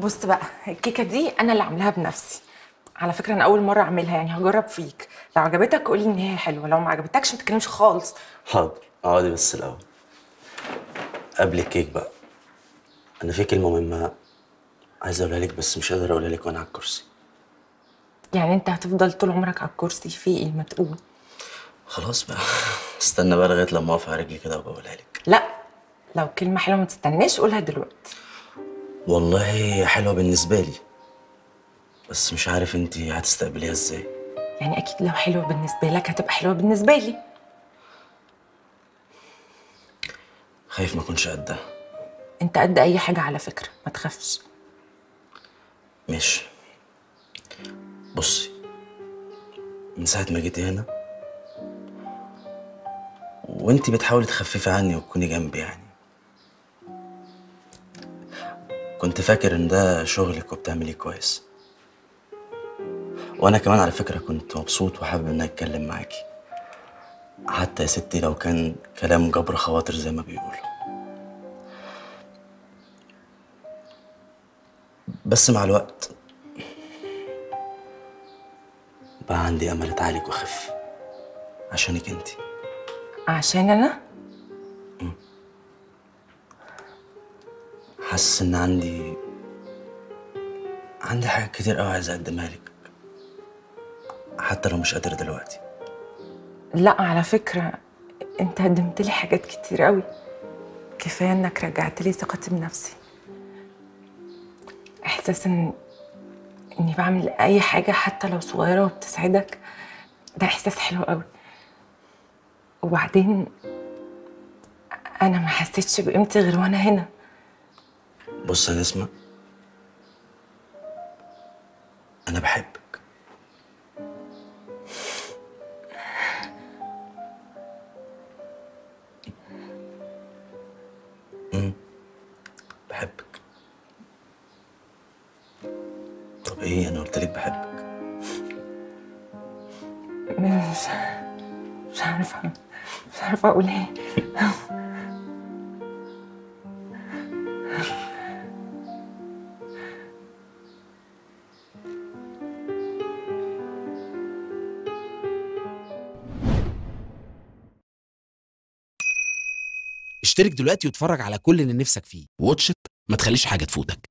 بص بقى الكيكه دي انا اللي عاملاها بنفسي على فكره انا اول مره اعملها يعني هجرب فيك لو عجبتك قولي ان هي حلوه لو ما عجبتكش ما تتكلمش خالص حاضر اقعدي بس الاول قبل الكيك بقى انا في كلمه مهمه عايز اقولها لك بس مش قادر اقولها لك وانا على الكرسي يعني انت هتفضل طول عمرك على الكرسي في ايه ما تقول خلاص بقى استنى بقى لغايه لما اقف على رجلي كده وبقولها لك لا لو كلمه حلوه ما تستناش قولها دلوقتي والله هي حلوه بالنسبه لي بس مش عارف انت هتستقبليها ازاي يعني اكيد لو حلوه بالنسبه لك هتبقى حلوه بالنسبه لي خايف ما اكونش قدها انت قد اي حاجه على فكره ما تخافش ماشي بصي من ساعة ما جيتي هنا وانتي بتحاولي تخففي عني وتكوني جنبي يعني كنت فاكر ان ده شغلك وبتعمليه كويس وانا كمان على فكرة كنت مبسوط وحابب ان اتكلم معاكي حتى يا ستي لو كان كلام جبر خواطر زي ما بيقولوا بس مع الوقت بقى عندي امل اتعالج واخف عشانك انتي عشان انا حاسس ان عندي عندي حاجات كتير قوي عايز اقدمها لك حتى لو مش قادر دلوقتي لا على فكره انت قدمت لي حاجات كتير قوي كفايه انك رجعت لي ثقتي بنفسي احساس ان اني بعمل اي حاجه حتى لو صغيره وبتسعدك ده احساس حلو قوي وبعدين انا ما حسيتش بقيمتي غير وانا هنا بص يا نسمة انا بحبك أمم، بحبك طب ايه انا قلت لك بحبك مش مش عارفه مش عارفه اقول ايه اشترك دلوقتي واتفرج على كل اللي نفسك فيه واتش إت، ما تخليش حاجة تفوتك